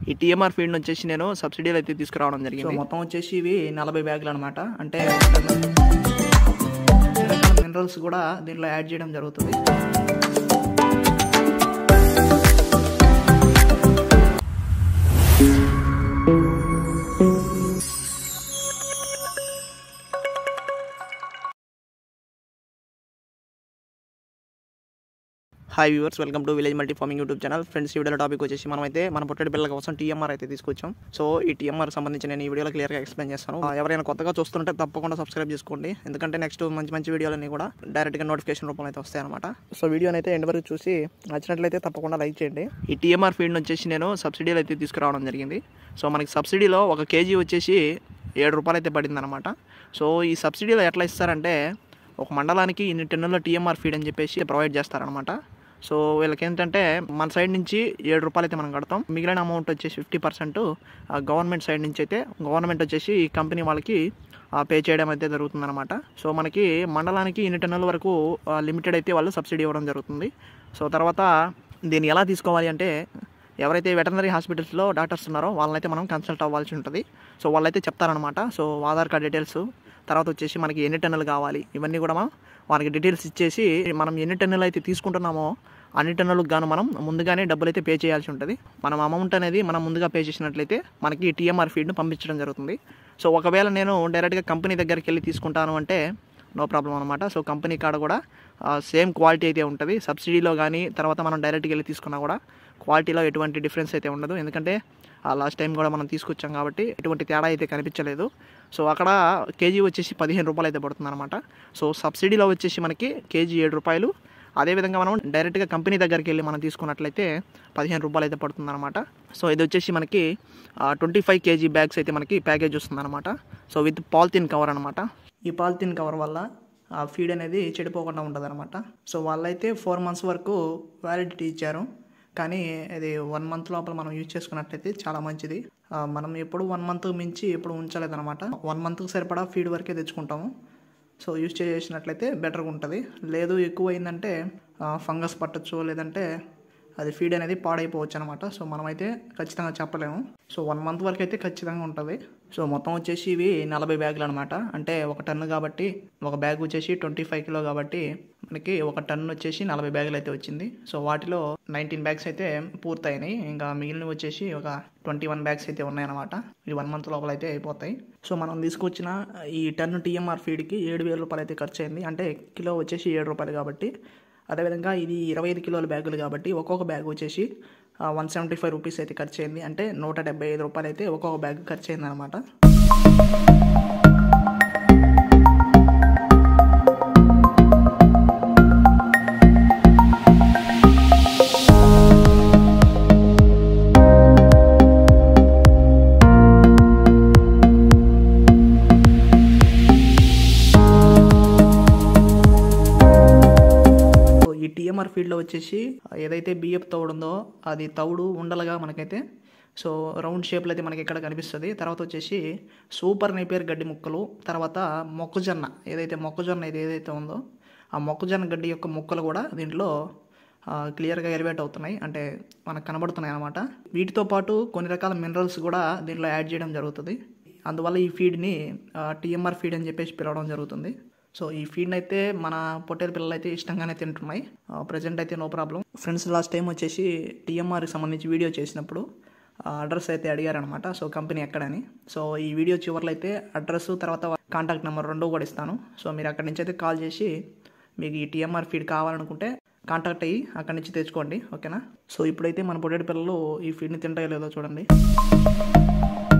ఈ TMR field వచ్చేసి నేను సబ్సిడీలు అయితే తీసుకురావడం జరిగింది మొత్తం వచ్చేసి ఇవి నలభై బ్యాగులు అనమాట అంటే మినరల్స్ కూడా దీంట్లో యాడ్ చేయడం జరుగుతుంది hi viewers welcome to village multi farming YouTube channel friends ఈ వీడియోలో టాపిక్ వచ్చేసి మనమైతే మన పొట్టడి పిల్లల కోసం టీఎంఆర్ అయితే తీసుకొచ్చాం సో ఈ టీఎంఆర్ సంబంధించి నేను ఈ వీడియోలో క్లియర్గా ఎక్స్ప్లెయిన్ చేస్తాను ఆ, ఎవరైనా కొత్తగా చూస్తుంటే తప్పకుండా సబ్స్క్రైబ్ చేసుకోండి ఎందుకంటే నెక్స్ట్ మంచి మంచి వీడియోలన్నీ కూడా డైరెక్ట్గా నోటిఫికేషన్ రూపంలో అయితే వస్తాయి అనమాట సో వీడియోని అయితే ఎండ్ వరకు చూసి నచ్చినట్లయితే తప్పకుండా లైక్ చేయండి ఈ టీఎంఆర్ ఫీల్డ్ వచ్చేసి నేను సబ్సిడీలు అయితే తీసుకురావడం జరిగింది సో మనకి సబ్సిడీలో ఒక కేజీ వచ్చేసి ఏడు రూపాయలు అయితే పడింది అనమాట సో ఈ సబ్సిడీలో ఎట్లా ఇస్తారంటే ఒక మండలానికి ఇన్ని టన్నుల టీఎంఆర్ ఫీడ్ అని చెప్పేసి ప్రొవైడ్ చేస్తారనమాట సో వీళ్ళకి ఏంటంటే మన సైడ్ నుంచి ఏడు రూపాయలు అయితే మనం కడతాం మిగిలిన అమౌంట్ వచ్చేసి ఫిఫ్టీ పర్సెంట్ గవర్నమెంట్ సైడ్ నుంచి అయితే గవర్నమెంట్ వచ్చేసి ఈ కంపెనీ వాళ్ళకి పే చేయడం అయితే జరుగుతుందన్నమాట సో మనకి మండలానికి ఇన్ని టన్నుల వరకు లిమిటెడ్ అయితే వాళ్ళు సబ్సిడీ ఇవ్వడం జరుగుతుంది సో తర్వాత దీన్ని ఎలా తీసుకోవాలి అంటే ఎవరైతే వెటనరీ హాస్పిటల్స్లో డాక్టర్స్ ఉన్నారో వాళ్ళనైతే మనం కన్సల్ట్ అవ్వాల్సి ఉంటుంది సో వాళ్ళైతే చెప్తారనమాట సో ఆధార్ కార్డ్ డీటెయిల్స్ తర్వాత వచ్చేసి మనకి ఎన్ని టన్నులు కావాలి ఇవన్నీ కూడా మనం వారికి డీటెయిల్స్ ఇచ్చేసి మనం ఎన్ని టన్నులు అయితే తీసుకుంటున్నామో అన్ని టన్నులకు గాను మనం ముందుగానే డబ్బులు అయితే పే చేయాల్సి ఉంటుంది మనం అమౌంట్ అనేది మనం ముందుగా పే చేసినట్లయితే మనకి టీఎంఆర్ ఫీడ్ను పంపించడం జరుగుతుంది సో ఒకవేళ నేను డైరెక్ట్గా కంపెనీ దగ్గరికి వెళ్ళి తీసుకుంటాను అంటే నో ప్రాబ్లం అనమాట సో కంపెనీ కాడ కూడా సేమ్ క్వాలిటీ అయితే ఉంటుంది సబ్సిడీలో కానీ తర్వాత మనం డైరెక్ట్గా వెళ్ళి తీసుకున్నా కూడా క్వాలిటీలో ఎటువంటి డిఫరెన్స్ అయితే ఉండదు ఎందుకంటే లాస్ట్ టైం కూడా మనం తీసుకొచ్చాం కాబట్టి ఎటువంటి తేడా అయితే కనిపించలేదు సో అక్కడ కేజీ వచ్చేసి పదిహేను రూపాయలు అయితే పడుతుంది అనమాట సో సబ్సిడీలో వచ్చేసి మనకి కేజీ ఏడు రూపాయలు అదేవిధంగా మనం డైరెక్ట్గా కంపెనీ దగ్గరికి వెళ్ళి మనం తీసుకున్నట్లయితే పదిహేను రూపాయలు అయితే పడుతుంది అనమాట సో ఇది వచ్చేసి మనకి ట్వంటీ ఫైవ్ కేజీ బ్యాగ్స్ అయితే మనకి ప్యాకేజ్ వస్తుంది అనమాట సో విత్ పాలిథిన్ కవర్ అనమాట ఈ పాలిథిన్ కవర్ వల్ల ఆ ఫీడ్ అనేది చెడిపోకుండా ఉంటుంది అనమాట సో వాళ్ళైతే ఫోర్ మంత్స్ వరకు వ్యాలిడిటీ ఇచ్చారు కానీ ఇది వన్ మంత్ లోపల మనం యూజ్ చేసుకున్నట్లయితే చాలా మంచిది ఆ, మనం ఎప్పుడు వన్ మంత్ మించి ఎప్పుడు ఉంచలేదన్నమాట వన్ మంత్కి సరిపడా ఫీడ్ వరకే తెచ్చుకుంటాము సో యూజ్ చేసినట్లయితే బెటర్గా ఉంటుంది లేదు ఎక్కువ అయిందంటే ఫంగస్ పట్టచ్చు లేదంటే అది ఫీడ్ అనేది పాడైపోవచ్చు అనమాట సో మనమైతే ఖచ్చితంగా చెప్పలేము సో వన్ మంత్ వరకు అయితే ఖచ్చితంగా ఉంటుంది సో మొత్తం వచ్చేసి ఇవి నలభై బ్యాగులు అనమాట అంటే ఒక టన్ను కాబట్టి ఒక బ్యాగ్ వచ్చేసి ట్వంటీ ఫైవ్ కిలో కాబట్టి మనకి ఒక టన్ను వచ్చేసి నలభై బ్యాగులు అయితే వచ్చింది సో వాటిలో నైన్టీన్ బ్యాగ్స్ అయితే పూర్తయినాయి ఇంకా మిగిలినవి వచ్చేసి ఒక ట్వంటీ వన్ బ్యాగ్స్ అయితే ఉన్నాయన్నమాట ఈ వన్ మంత్ లోపల అయితే అయిపోతాయి సో మనం తీసుకొచ్చిన ఈ టన్ను టీఎంఆర్ ఫీడ్కి ఏడు వేల రూపాయలు అయితే ఖర్చు అయింది అంటే కిలో వచ్చేసి ఏడు రూపాయలు కాబట్టి అదేవిధంగా ఇది ఇరవై ఐదు కిలోల బ్యాగులు కాబట్టి ఒక్కొక్క బ్యాగ్ వచ్చేసి వన్ సెవెంటీ ఫైవ్ రూపీస్ అయితే ఖర్చు అయింది అంటే నూట డెబ్బై ఐదు రూపాయలు అయితే ఒక్కొక్క బ్యాగ్ ఖర్చు అయింది అనమాట సో ఈ టీఎంఆర్ ఫీల్డ్లో వచ్చేసి ఏదైతే బియ్యపు తౌడు ఉందో అది తౌడు ఉండలుగా మనకైతే సో రౌండ్ షేప్లో అయితే మనకి ఇక్కడ కనిపిస్తుంది తర్వాత వచ్చేసి సూపర్ నేపియర్ గడ్డి ముక్కలు తర్వాత మొక్కజొన్న ఏదైతే మొక్కజొన్న ఇది ఏదైతే ఉందో ఆ మొక్కజొన్న గడ్డి యొక్క ముక్కలు కూడా దీంట్లో క్లియర్గా ఎలివేట్ అవుతున్నాయి అంటే మనకు కనబడుతున్నాయి అనమాట వీటితో పాటు కొన్ని రకాల మినరల్స్ కూడా దీంట్లో యాడ్ చేయడం జరుగుతుంది అందువల్ల ఈ ఫీడ్ని టీఎంఆర్ ఫీడ్ అని చెప్పేసి పిలవడం జరుగుతుంది సో ఈ ఫీడ్ని అయితే మన పొట్టేల పిల్లలు అయితే ఇష్టంగానే తింటున్నాయి ప్రజెంట్ అయితే no problem friends last time వచ్చేసి టీఎంఆర్కి సంబంధించి వీడియో చేసినప్పుడు అడ్రస్ అయితే అడిగారనమాట సో కంపెనీ ఎక్కడని సో ఈ వీడియో చివరిలో అయితే అడ్రస్ తర్వాత కాంటాక్ట్ నెంబర్ రెండు కూడా ఇస్తాను సో మీరు అక్కడి నుంచి అయితే కాల్ చేసి మీకు ఈ టీఎంఆర్ ఫీడ్ కావాలనుకుంటే కాంటాక్ట్ అయ్యి అక్కడి నుంచి తెచ్చుకోండి ఓకేనా సో ఇప్పుడైతే మన పొట్టేటి పిల్లలు ఈ ఫీడ్ని తింటాయో లేదో చూడండి